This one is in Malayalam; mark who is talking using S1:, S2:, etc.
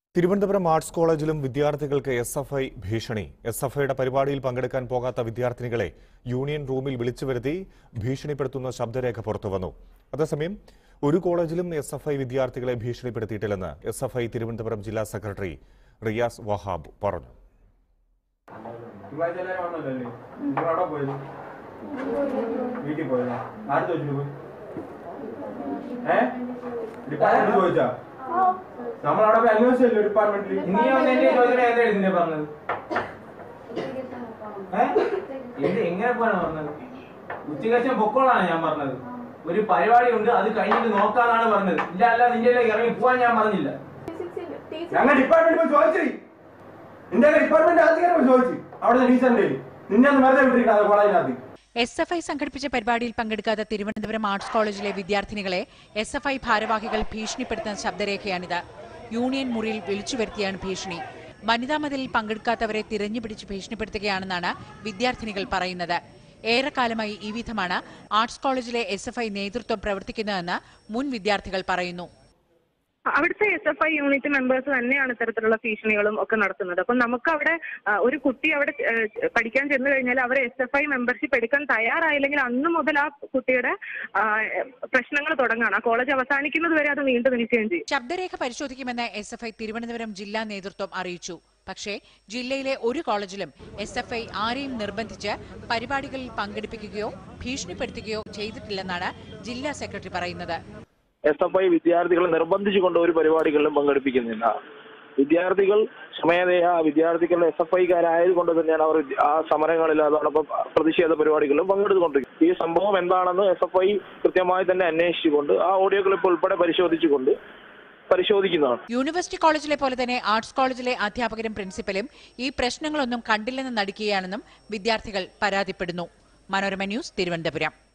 S1: തിരുവനന്തപുരം ആർട്സ് കോളേജിലും വിദ്യാർത്ഥികൾക്ക് എസ് എഫ് ഐ ഭീഷണി എസ് എഫ് ഐയുടെ പരിപാടിയിൽ പങ്കെടുക്കാൻ പോകാത്ത വിദ്യാർത്ഥിനികളെ യൂണിയൻ റൂമിൽ വിളിച്ചു വരുത്തി ഭീഷണിപ്പെടുത്തുന്ന ശബ്ദരേഖ പുറത്തുവന്നു അതേസമയം ഒരു കോളേജിലും എസ് എഫ് ഐ വിദ്യാർത്ഥികളെ ഭീഷണിപ്പെടുത്തിയിട്ടില്ലെന്ന് എസ് എഫ് ഐ തിരുവനന്തപുരം ജില്ലാ സെക്രട്ടറി റിയാസ് വഹാബ് പറഞ്ഞു
S2: തിങ്കളാഴ്ച എല്ലാവരും വന്നല്ലേ നിങ്ങൾ അവിടെ പോയത് വീട്ടിൽ പോയതാ ആര് ചോദിച്ചിട്ട് പോയി ഏ ഡിപ്പാർട്ട്മെന്റ് ചോദിച്ചാ നമ്മളവിടെ പോയി അന്വേഷിച്ചല്ലോ ഡിപ്പാർട്ട്മെന്റിൽ
S3: നീ വന്ന് എന്നെ ചോദിക്കണേ എന്താ ഇതിനെ പറഞ്ഞത് ഏ? എന്ത് എങ്ങനെ പോയാണ് പറഞ്ഞത് ഉച്ചകശം പൊക്കോളാണ് ഞാൻ പറഞ്ഞത് ഒരു പരിപാടി ഉണ്ട് അത് കഴിഞ്ഞിട്ട് നോക്കാന്നാണ് പറഞ്ഞത് ഇല്ല അല്ല നിന്റെ ഇറങ്ങി പോവാൻ ഞാൻ പറഞ്ഞില്ല
S2: ഞങ്ങൾ ഡിപ്പാർട്ട്മെന്റ് പോയി ചോദിച്ചു നിന്റെ ഡിപ്പാർട്ട്മെന്റ് ആദ്യം പോയി ചോദിച്ചു അവിടുത്തെ ടീച്ചറിന്റെ നിന്നെ ഒന്ന് വെറുതെ വിട്ടിരിക്കാതെ കോളേജിനകത്ത്
S4: എസ് എഫ് ഐ സംഘടിപ്പിച്ച പരിപാടിയിൽ പങ്കെടുക്കാത്ത തിരുവനന്തപുരം ആർട്സ് കോളേജിലെ വിദ്യാർത്ഥിനികളെ എസ് എഫ് ഐ ഭാരവാഹികൾ ഭീഷണിപ്പെടുത്തുന്ന ശബ്ദരേഖയാണിത് യൂണിയൻ മുറിയിൽ വിളിച്ചു വരുത്തിയാണ് ഭീഷണി വനിതാ മതിലിൽ പങ്കെടുക്കാത്തവരെ തിരഞ്ഞുപിടിച്ച് ഭീഷണിപ്പെടുത്തുകയാണെന്നാണ് വിദ്യാർത്ഥിനികൾ പറയുന്നത് ഏറെക്കാലമായി ഈ വിധമാണ് ആർട്സ് കോളേജിലെ എസ് എഫ് ഐ നേതൃത്വം പ്രവർത്തിക്കുന്നതെന്ന് മുൻ വിദ്യാർത്ഥികൾ പറയുന്നു
S5: അവിടുത്തെ S F I unit members തന്നെയാണ് ഇത്തരത്തിലുള്ള ഭീഷണികളും ഒക്കെ നടത്തുന്നത് അപ്പം നമുക്ക് അവിടെ ആ, ഒരു കുട്ടി അവിടെ ആ, പഠിക്കാൻ ചെന്ന് കഴിഞ്ഞാൽ അവർ എസ് എഫ് ഐ മെമ്പർഷിപ്പ് എടുക്കാൻ തയ്യാറായില്ലെങ്കിൽ അന്ന് മുതൽ ആ കുട്ടിയുടെ ആ, പ്രശ്നങ്ങൾ തുടങ്ങാണ് ആ കോളേജ് അവസാനിക്കുന്നത് വരെ അത് നീണ്ടു നിൽക്കുകയും ചെയ്യും
S4: ശബ്ദരേഖ പരിശോധിക്കുമെന്ന് എസ് എഫ് ഐ തിരുവനന്തപുരം ജില്ലാ നേതൃത്വം അറിയിച്ചു പക്ഷേ ജില്ലയിലെ ഒരു കോളേജിലും എസ് എഫ് ഐ ആരെയും നിർബന്ധിച്ച് പരിപാടികളിൽ പങ്കെടുപ്പിക്കുകയോ ഭീഷണിപ്പെടുത്തുകയോ ചെയ്തിട്ടില്ലെന്നാണ് ജില്ലാ സെക്രട്ടറി പറയുന്നത്
S6: എസ് എഫ് ഐ വിദ്യാർത്ഥികളെ നിർബന്ധിച്ചുകൊണ്ട് ഒരു പരിപാടികളിലും പങ്കെടുപ്പിക്കുന്നില്ല വിദ്യാർത്ഥികൾ സ്വമേധയാ വിദ്യാർത്ഥികൾ എസ് എഫ് ഐക്കാരായതുകൊണ്ട് തന്നെയാണ് അവർ ആ സമരങ്ങളിൽ അതോടൊപ്പം പ്രതിഷേധ പരിപാടികളിലും പങ്കെടുത്തുകൊണ്ടിരിക്കുന്നത് ഈ സംഭവം എന്താണെന്ന് എസ് എഫ് ഐ കൃത്യമായി തന്നെ അന്വേഷിച്ചുകൊണ്ട് ആ ഓഡിയോ ക്ലിപ്പ് ഉൾപ്പെടെ പരിശോധിച്ചുകൊണ്ട് പരിശോധിക്കുന്നതാണ്
S4: യൂണിവേഴ്സിറ്റി കോളേജിലെ പോലെ തന്നെ ആർട്സ് കോളേജിലെ അധ്യാപകരും പ്രിൻസിപ്പലും ഈ പ്രശ്നങ്ങളൊന്നും കണ്ടില്ലെന്ന് നടിക്കുകയാണെന്നും വിദ്യാർത്ഥികൾ പരാതിപ്പെടുന്നു മനോരമ ന്യൂസ് തിരുവനന്തപുരം